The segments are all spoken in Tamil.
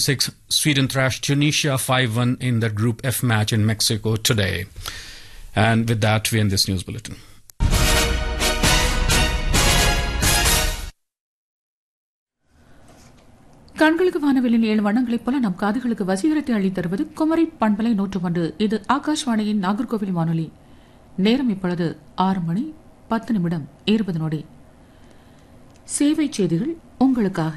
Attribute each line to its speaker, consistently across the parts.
Speaker 1: 6. Sweden thrashed Tunisia 5 1 in the Group F match in Mexico today. And with that, we end this news bulletin.
Speaker 2: கண்களுக்கு வானவில்லின் ஏழு வண்ணங்களைப் போல நம் காதுகளுக்கு வசீகரத்தை அள்ளித் தருவது குமரி பண்பலை நூற்று ஒன்று இது ஆகாஷ்வாணியின் நாகர்கோவில் வானொலி நேரம் இப்பொழுது ஆறு மணி பத்து நிமிடம் இருபது நொடி சேவை செய்திகள் உங்களுக்காக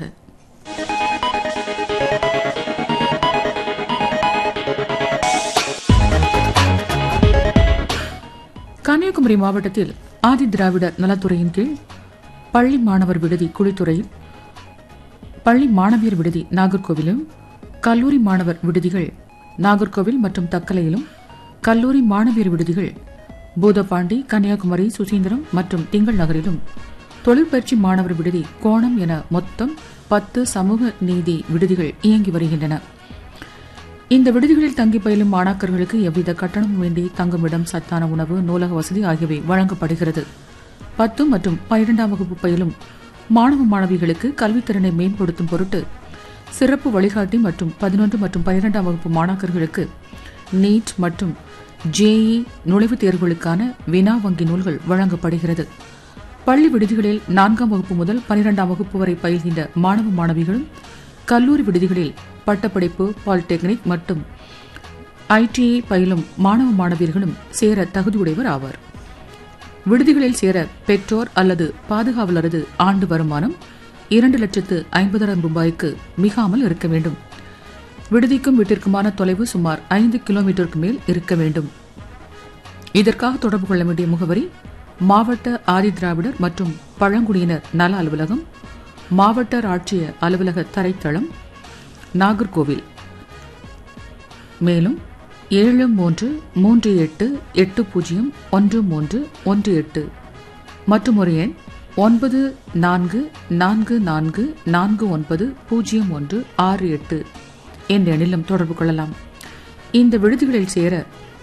Speaker 2: கன்னியாகுமரி மாவட்டத்தில் ஆதி திராவிடர் நலத்துறையின் கீழ் பள்ளி மாணவர் விடுதி குளித்துறையில் பள்ளி மாணவியர் விடுதி நாகர்கோவிலும் கல்லூரி மாணவர் விடுதிகள் நாகர்கோவில் மற்றும் தக்கலையிலும் கல்லூரி மாணவியர் விடுதிகள் பூதப்பாண்டி கன்னியாகுமரி சுசீந்திரம் மற்றும் திங்கள் நகரிலும் தொழிற்பயிற்சி மாணவர் விடுதி கோணம் என மொத்தம் பத்து சமூக நீதி விடுதிகள் இயங்கி வருகின்றன இந்த விடுதிகளில் தங்கி பயிலும் மாணாக்கர்களுக்கு எவ்வித கட்டணமும் வேண்டி தங்குமிடம் சத்தான உணவு நூலக வசதி ஆகியவை வழங்கப்படுகிறது பத்து மற்றும் பனிரெண்டாம் வகுப்பு பயிலும் மாணவ மாணவிகளுக்கு கல்வித்திறனை மேம்படுத்தும் பொருட்டு சிறப்பு வழிகாட்டி மற்றும் பதினொன்று மற்றும் பனிரெண்டாம் வகுப்பு மாணாக்கர்களுக்கு நீட் மற்றும் ஜேஇ நுழைவுத் தேர்வுகளுக்கான வினா வங்கி நூல்கள் வழங்கப்படுகிறது பள்ளி விடுதிகளில் நான்காம் வகுப்பு முதல் பனிரெண்டாம் வகுப்பு வரை பயில்கின்ற மாணவ மாணவிகளும் கல்லூரி விடுதிகளில் பட்டப்படிப்பு பாலிடெக்னிக் மற்றும் ஐடிஐ பயிலும் மாணவ மாணவியர்களும் சேர தகுதியுடையவர் ஆவார் விடுதிகளில் சேர பெற்றோர் அல்லது பாதுகாவலரது ஆண்டு வருமானம் இரண்டு லட்சத்து ஐம்பதாயிரம் ரூபாய்க்கு மிகாமல் இருக்க வேண்டும் விடுதிக்கும் வீட்டிற்குமான தொலைவு சுமார் ஐந்து கிலோமீட்டருக்கு மேல் இருக்க வேண்டும் இதற்காக தொடர்பு கொள்ள வேண்டிய முகவரி மாவட்ட ஆதி திராவிடர் மற்றும் பழங்குடியினர் நல அலுவலகம் மாவட்ட ஆட்சிய அலுவலக தரைத்தளம் நாகர்கோவில் மேலும் ஏழு மூன்று மூன்று எட்டு எட்டு பூஜ்ஜியம் ஒன்று மூன்று ஒன்று எட்டு மற்றும் ஒரு எண் ஒன்பது நான்கு நான்கு நான்கு நான்கு ஒன்பது பூஜ்ஜியம் ஒன்று ஆறு எட்டு என்ற எண்ணிலும் தொடர்பு கொள்ளலாம் இந்த விடுதிகளில் சேர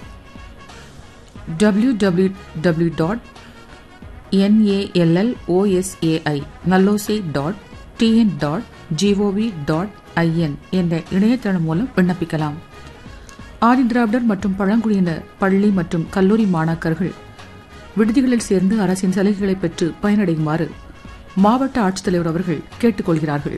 Speaker 2: W W W dot NALL OSAI Nallosai dot TN dot GOV dot IN என்ற இணையதளம் மூலம் விண்ணப்பிக்கலாம் ஆதி திராவிடர் மற்றும் பழங்குடியினர் பள்ளி மற்றும் கல்லூரி மாணாக்கர்கள் விடுதிகளில் சேர்ந்து அரசின் சலுகைகளை பெற்று பயனடையுமாறு மாவட்ட ஆட்சித்தலைவர் அவர்கள் கேட்டுக்கொள்கிறார்கள்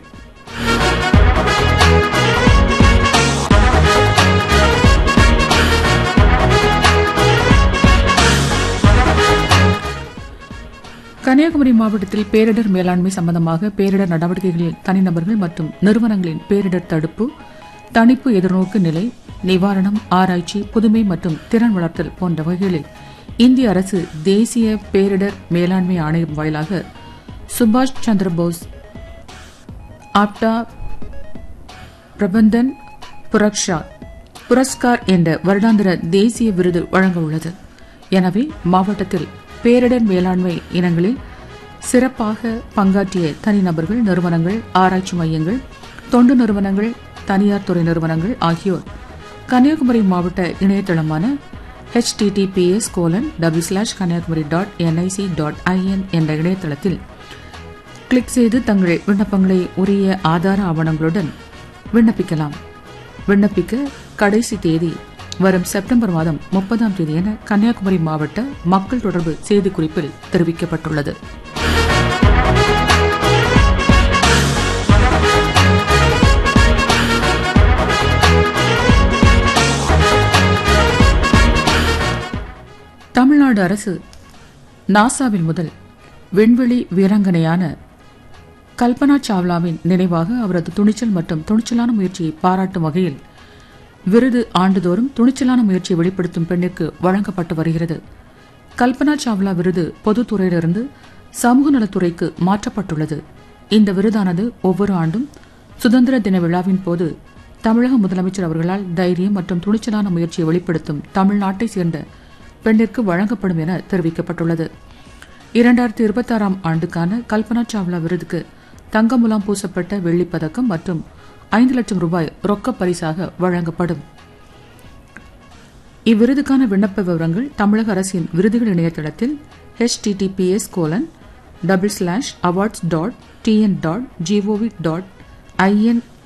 Speaker 2: கன்னியாகுமரி மாவட்டத்தில் பேரிடர் மேலாண்மை சம்பந்தமாக பேரிடர் நடவடிக்கைகளில் தனிநபர்கள் மற்றும் நிறுவனங்களின் பேரிடர் தடுப்பு தணிப்பு எதிர்நோக்கு நிலை நிவாரணம் ஆராய்ச்சி புதுமை மற்றும் திறன் வளர்த்தல் போன்ற வகைகளில் இந்திய அரசு தேசிய பேரிடர் மேலாண்மை ஆணையம் வாயிலாக சுபாஷ் சந்திர போஸ் ஆப்டா பிரபந்தன் புரக்ஷா புரஸ்கார் என்ற வருடாந்திர தேசிய விருது வழங்க உள்ளது எனவே மாவட்டத்தில் பேரிடர் மேலாண்மை இனங்களில் சிறப்பாக பங்காற்றிய தனிநபர்கள் நிறுவனங்கள் ஆராய்ச்சி மையங்கள் தொண்டு நிறுவனங்கள் தனியார் துறை நிறுவனங்கள் ஆகியோர் கன்னியாகுமரி மாவட்ட இணையதளமான https colon double slash Kanyakumari dot NIC dot IN என்ற இணையதளத்தில் கிளிக் செய்து தங்கள் விண்ணப்பங்களை உரிய ஆதார ஆவணங்களுடன் விண்ணப்பிக்கலாம் விண்ணப்பிக்க கடைசி தேதி வரும் செப்டம்பர் மாதம் முப்பதாம் தேதி என கன்னியாகுமரி மாவட்ட மக்கள் தொடர்பு செய்திக்குறிப்பில் தெரிவிக்கப்பட்டுள்ளது தமிழ்நாடு அரசு நாசாவில் முதல் விண்வெளி வீராங்கனையான கல்பனா சாவ்லாவின் நினைவாக அவரது துணிச்சல் மற்றும் துணிச்சலான முயற்சியை பாராட்டும் வகையில் விருது ஆண்டுதோறும் துணிச்சலான முயற்சியை வெளிப்படுத்தும் பெண்ணிற்கு வழங்கப்பட்டு வருகிறது கல்பனா சாவ்லா விருது பொதுத்துறையிலிருந்து சமூக நலத்துறைக்கு மாற்றப்பட்டுள்ளது இந்த விருதானது ஒவ்வொரு ஆண்டும் சுதந்திர தின விழாவின் போது தமிழக முதலமைச்சர் அவர்களால் தைரியம் மற்றும் துணிச்சலான முயற்சியை வெளிப்படுத்தும் தமிழ்நாட்டை சேர்ந்த பெண்ணிற்கு வழங்கப்படும் என தெரிவிக்கப்பட்டுள்ளது இரண்டாயிரத்தி இருபத்தாறாம் ஆண்டுக்கான கல்பனா சாவ்லா விருதுக்கு தங்க முலாம் பூசப்பட்ட வெள்ளிப் பதக்கம் மற்றும் ஐந்து லட்சம் ரூபாய் ரொக்க பரிசாக வழங்கப்படும் இவ்விருதுக்கான விண்ணப்ப விவரங்கள் தமிழக அரசின் விருதுகள் இணையதளத்தில் https colon double slash awards dot TN dot GOV dot IN